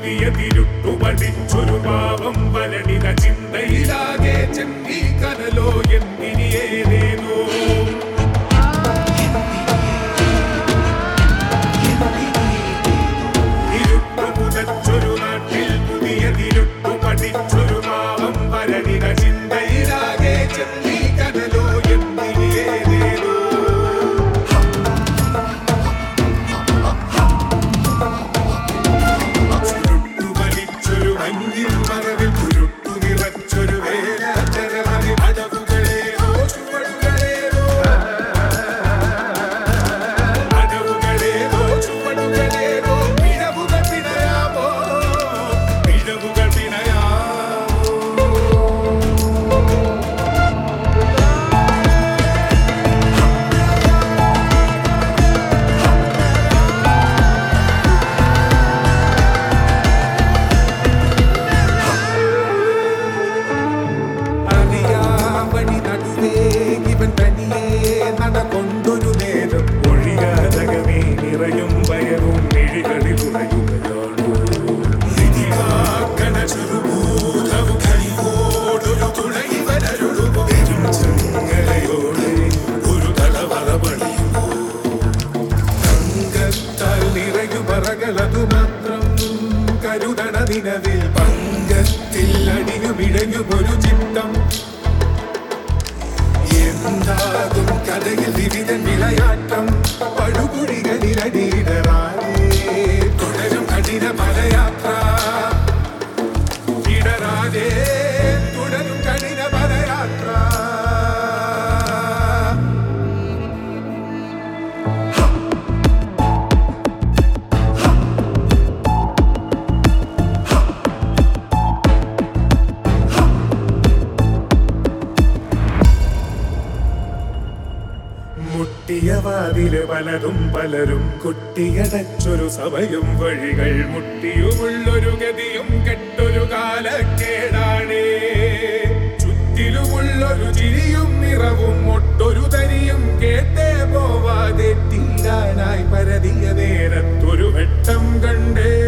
പുതിയ തിരുട്ടു പഠിച്ചൊരു പാവം വരണിത ചിന്തയിലാകെ ചെന്നി കനലോ എന്തിനി ഏതേനോ ഇരുട്ടു പുതച്ചൊരു നാട്ടിൽ പുതിയ തിരുട്ടു പഠിച്ചൊരു പാവം വരണിത ചിന്തയിലാകെ ചെന്നി കനലോ എന്തിനി ഏതേനോ ചുരുട്ടു വലിച്ചൊരു മഞ്ഞിൻ മറവിൽ ചുരുട്ടു നിറച്ചൊരു വേലാചരമതി അടവുകളേറോ ചുവടുകളേറോ അടവുകളേറോ ചുവടുകളേറോ പിഴവുകൾ പിണയാമോ പിഴവുകൾ പിണയാമോ അറിയാവഴി നടുവേ ഇവൻ തനിയേ നടകൊണ്ടൊരു നേരം ഒഴിയാതകമേ നിറയും ഭയവും മിഴികളിൽ ഉറയുകയാണു നിധിവാക്കണ ചെറുഭൂതവും കനിവോടൊരു തുണയിവനരുളുമോ പെരും ചങ്ങലയോടെ ഒരു തലവറ പണിയുമോ തങ്കത്താൽ നിറയുമറകളതു മാത്രം കരുതണ നിലവിൽ പങ്കത്തിൽ അടിയുമിഴയുമൊരു ചിത്തം എന്താകും കഥയിൽ വിവിധ വിളയാട്ടം പടുകുഴികളിലടിയിടറാനേ തുടരും കഠിന പദയാത്ര ഇടരാതെ തുടരും കഠിന പദയാത്ര മുട്ടിയ വാതില് പലതും പലരും കുട്ടിയടച്ചൊരു സമയം വഴികൾ മുട്ടിയുമുള്ളൊരു ഗതിയും കെട്ടൊരു കാലക്കേടാണേ ചുറ്റിലുമുള്ളൊരു ചിരിയും നിറവും ഒട്ടൊരു തരിയും കേട്ടേ പോവാതെ തീരാനായി പരതിയ നേരത്തൊരു വെട്ടം കണ്ടേ